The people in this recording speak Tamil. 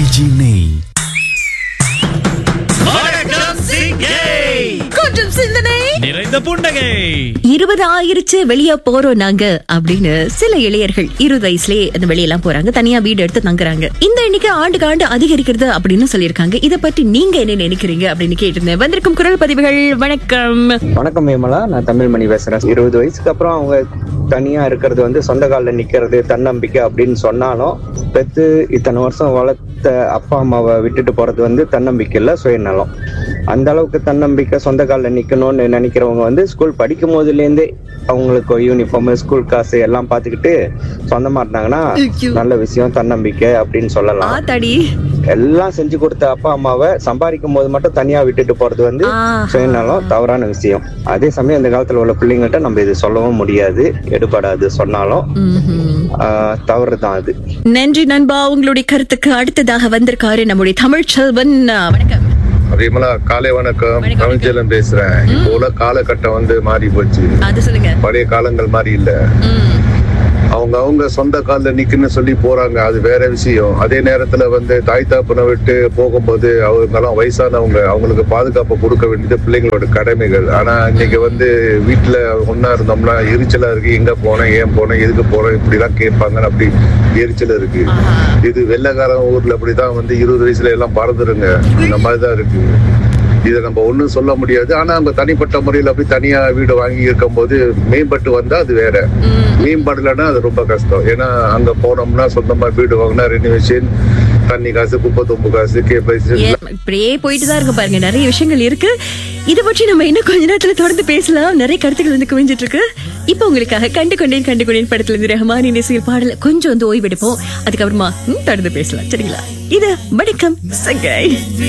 எல்ஜி நெய் வணக்கம் சிங்கை கொஞ்சம் சிந்தனை நிறைந்த புன்னகை இருபது ஆயிருச்சு வெளிய போறோம் நாங்க அப்படின்னு சில இளையர்கள் இருபது வயசுலயே அந்த வெளியெல்லாம் போறாங்க தனியா வீடு எடுத்து தங்குறாங்க இந்த எண்ணிக்கை ஆண்டுக்கு ஆண்டு அதிகரிக்கிறது அப்படின்னு சொல்லியிருக்காங்க இத பத்தி நீங்க என்ன நினைக்கிறீங்க அப்படின்னு கேட்டிருந்தேன் வந்திருக்கும் குரல் பதிவுகள் வணக்கம் வணக்கம் விமலா நான் தமிழ்மணி பேசுறேன் இருபது வயசுக்கு அப்புறம் அவங்க தனியா இருக்கிறது வந்து சொந்த காலில் நிக்கிறது தன்னம்பிக்கை அப்படின்னு சொன்னாலும் பெத்து இத்தனை வருஷம் வளர்த்த அப்பா அம்மாவை விட்டுட்டு போறது வந்து தன்னம்பிக்கை இல்ல சுயநலம் அந்த அளவுக்கு தன்னம்பிக்கை சொந்த காலில் நிக்கணும்னு நினைக்கிறவங்க வந்து ஸ்கூல் படிக்கும் போதுலேருந்தே அவங்களுக்கு யூனிஃபார்ம் ஸ்கூல் காசு எல்லாம் பார்த்துக்கிட்டு சொந்தமா இருந்தாங்கன்னா ஐயோ. நல்ல விஷயம் தன்னம்பிக்கை அப்படின்னு சொல்லலாம் ஆத்தாடி எல்லாம் செஞ்சு கொடுத்த அப்பா அம்மாவை சம்பாதிக்கும் போது மட்டும் தனியா விட்டுட்டு போறது வந்து ஆஹா. சுயநலம் தவறான விஷயம் அதே சமயம் இந்த காலத்துல உள்ள பிள்ளைங்கள்ட்ட நம்ம இது சொல்லவும் முடியாது எடுபடாது சொன்னாலும் ம்ஹும். ஆஹ், தவறுதான் அது நன்றி நண்பா உங்களுடைய கருத்துக்கு அடுத்ததாக வந்திருக்காரு நம்முடைய தமிழ் செல்வன் வணக்கம் விமலா காலை வணக்கம் வணக்கம். தமிழ்ச்செல்வன் பேசுறேன் இப்போ உள்ள காலகட்டம் வந்து மாறி போச்சு அது சொல்லுங்க பழைய காலங்கள் மாதிரி இல்ல ம். அவங்க அவங்க சொந்த கால்ல நிக்குன்னு சொல்லி போறாங்க அது வேற விஷயம் அதே நேரத்துல வந்து தாய் தாப்பனை விட்டு போகும்போது அவங்க எல்லாம் வயசானவங்க அவங்களுக்கு பாதுகாப்பு கொடுக்க வேண்டியது பிள்ளைங்களோட கடமைகள் ஆனா இன்னைக்கு வந்து வீட்டுல ஒன்னா இருந்தோம்னா எரிச்சலா இருக்கு எங்க போனேன் ஏன் போனேன் எதுக்கு போறேன் இப்படி எல்லாம் கேட்பாங்கன்னு அப்படி எரிச்சல் இருக்கு ஆஹா. இது வெள்ளக்காரன் ஊர்ல அப்படிதான் வந்து இருபது வயசுல எல்லாம் பறந்துருங்க இந்த மாதிரிதான் இருக்கு இதை நம்ம ஒண்ணும் சொல்ல முடியாது ஆனா அவங்க தனிப்பட்ட முறையில போய் தனியா வீடு வாங்கி இருக்கும்போது மேம்பட்டு வந்தா அது வேற மேம்படலைன்னா அது ரொம்ப கஷ்டம் ஏன்னா அங்க போனோம்னா சொந்தமா வீடு வாங்கினா ரெனிவேஷன் தண்ணி காசு குப்பை தும்பு காசு கேபிஎஸ் ஏன், இப்படியே போயிட்டு தான் இருக்கு பாருங்க நிறைய விஷயங்கள் இருக்கு இத பற்றி நம்ம இன்னும் கொஞ்ச நேரத்துல தொடர்ந்து பேசலாம் நிறைய கருத்துக்கள் வந்து குவிஞ்சிட்டு இருக்கு இப்போ உங்களுக்காக கண்டு கொண்டேன் கண்டு கொண்டேன் படத்துல இருந்து ரஹ்மானின் இசையில் பாடல கொஞ்சம் வந்து ஓய்வெடுப்போம் அதுக்கப்புறமா ம், தொடர்ந்து பேசலாம் சரிங்களா இது வணக்கம் சங்கை